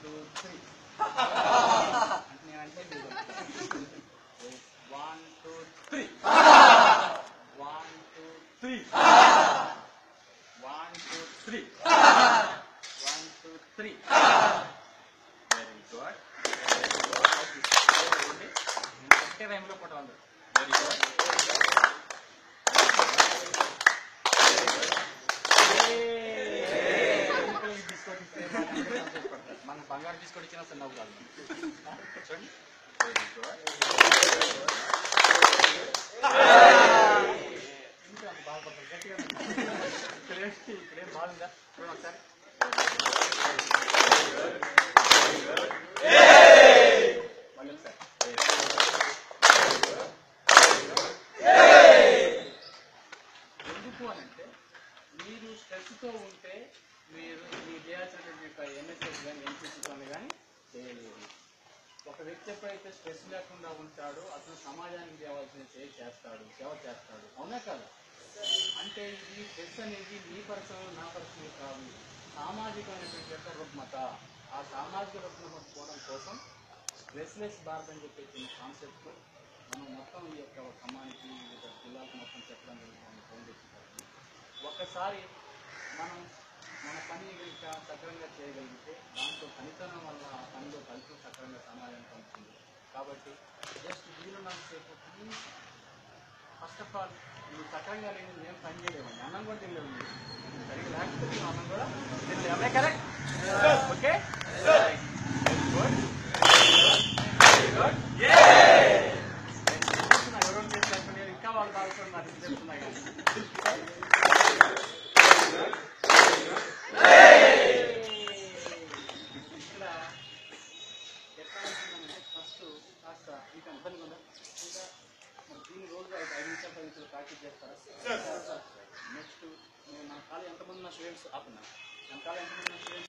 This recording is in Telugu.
టూ త్రీ నేనంటే one two three one two three one two three one two three very good ఒకే టైంలో కొట్టవాలి వెరీ గుడ్ మన బంగారు బిస్కెట్ ఇచ్చినా సరే నవ్వు కాదు చూడండి వెరీ గుడ్ ఇంకా అంత బాధపడతారు గట్టిగా ఇక్కడేం ఇక్కడేం బాగుందా చూడండి ఒకసారి మళ్ళీ ఒకసారి ఎందుకు అని అంటే మీరు స్ట్రెస్తో ఉంటే మీరు మీ చేయాల్సినటువంటి యొక్క ఎన్ఎస్ఎస్ కానీ ఎన్సీసీ పనులు కానీ చేయలేరు ఒక వ్యక్తి ఎప్పుడైతే స్ట్రెస్ లేకుండా ఉంటాడో అతను సమాజానికి చేయవలసిన సేవ చేస్తాడు సేవ చేస్తాడు అవునా కదా అంటే ఇది స్ట్రెస్ అనేది మీ పర్సనల్ నా పర్సనల్ కాదు సామాజికమైనటువంటి యొక్క రుగ్మత ఆ సామాజిక రుగ్మత పోవడం కోసం స్ట్రెస్లెస్ భారత్ అని చెప్పేసి కాన్సెప్ట్ మనం మొత్తం ఈ యొక్క ఖమ్మానికి వివిధ జిల్లాకు మొత్తం చెప్పడం జరుగుతుంది ఫౌండేషన్ తరఫున. ఒక్కసారి మనం మన పని కనుక సక్రమంగా చేయగలిగితే దాంట్లో పనితనం వల్ల ఆ పనిలో ఫలితం సక్రమంగా సమాజానికి ఉంటుంది కాబట్టి జస్ట్ వీలున్నంతసేపు ప్లీజ్ ఫస్ట్ ఆఫ్ ఆల్ నువ్వు సక్రంగా లేని మేము పని చేయలేమండి అన్నం కూడా తినలేము మీరు. సరిగ్గా లేకపోతే మేము అన్నం కూడా తినలేము కరెక్ట్ ఓకే గుడ్ ఎవరో చేసినట్టు ఇంకా వాళ్ళు బాగుతున్నారు ఇది చెప్తున్నా కానీ ఇక్కడ ఎట్లా ఉంటుందంటే ఫస్ట్ కాస్త ఇంకా ఇబ్బంది ఉందా ఇంకా మరి దీన్ని రోజు ఐదు ఐదు నిమిషాలు పది నిమిషాలు ప్రాక్టీస్ చేస్తారా నెక్స్ట్ నేను మన కాలేజ్ ఎంతమంది నా స్టూడెంట్స్ ఆపున్నా మన కాలేజ్ ఎంతమంది నా స్టూడెంట్స్